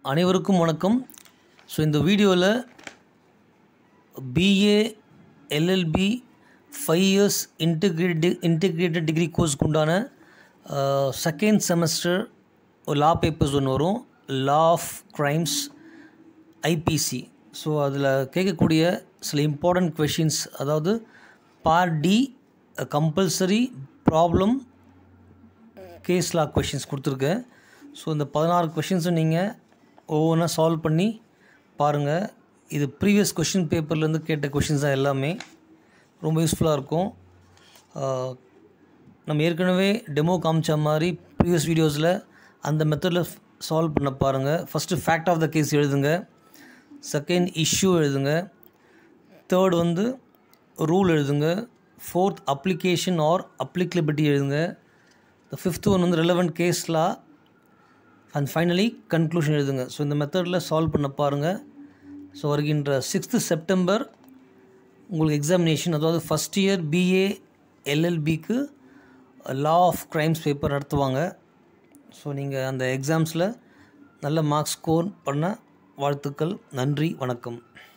அனைவருக்கும் வணக்கம் ஸோ இந்த வீடியோவில் BA LLB five years integrate integrated degree கோர்ஸ்க்கு உண்டான செகண்ட் செமஸ்டர் ஒரு லா பேப்பர்ஸ் ஒன்று வரும் law of crimes IPC so அதில் கேட்கக்கூடிய சில இம்பார்ட்டண்ட் கொஷின்ஸ் அதாவது part D compulsory problem case law questions கொடுத்துருக்கேன் ஸோ இந்த பதினாறு கொஷின்ஸும் நீங்கள் ஒவ்வொன்றா சால்வ் பண்ணி பாருங்கள் இது ப்ரீவியஸ் கொஷின் பேப்பர்லேருந்து கேட்ட கொஷின்ஸ் தான் எல்லாமே ரொம்ப யூஸ்ஃபுல்லாக இருக்கும் ஆஹ், நம்ம ஏற்கனவே டெமோ காமிச்ச மாதிரி ப்ரீவியஸ் வீடியோஸில் அந்த மெத்தடில் சால்வ் பண்ண பாருங்கள் first fact of the case எழுதுங்க செகண்ட் இஷ்யூ எழுதுங்க தேர்ட் வந்து ரூல் எழுதுங்க ஃபோர்த் அப்ளிகேஷன் ஆர் அப்ளிகபிலிட்டி எழுதுங்க த ஃபிஃப்த் ஒன் வந்து relevant case law and finally conclusion எழுதுங்க ஸோ இந்த மெத்தடில் சால்வ் பண்ண பாருங்கள் ஸோ வருகின்ற சிக்ஸ்த்து செப்டம்பர் உங்களுக்கு எக்ஸாமினேஷன் அதாவது ஃபஸ்ட் இயர் பிஏ எல்எல்பிக்கு லா ஆஃப் க்ரைம்ஸ் பேப்பர் நடத்துவாங்க ஸோ நீங்கள் அந்த எக்ஸாம்ஸில் நல்ல மார்க்ஸ் ஸ்கோர் பண்ண வாழ்த்துக்கள் நன்றி வணக்கம்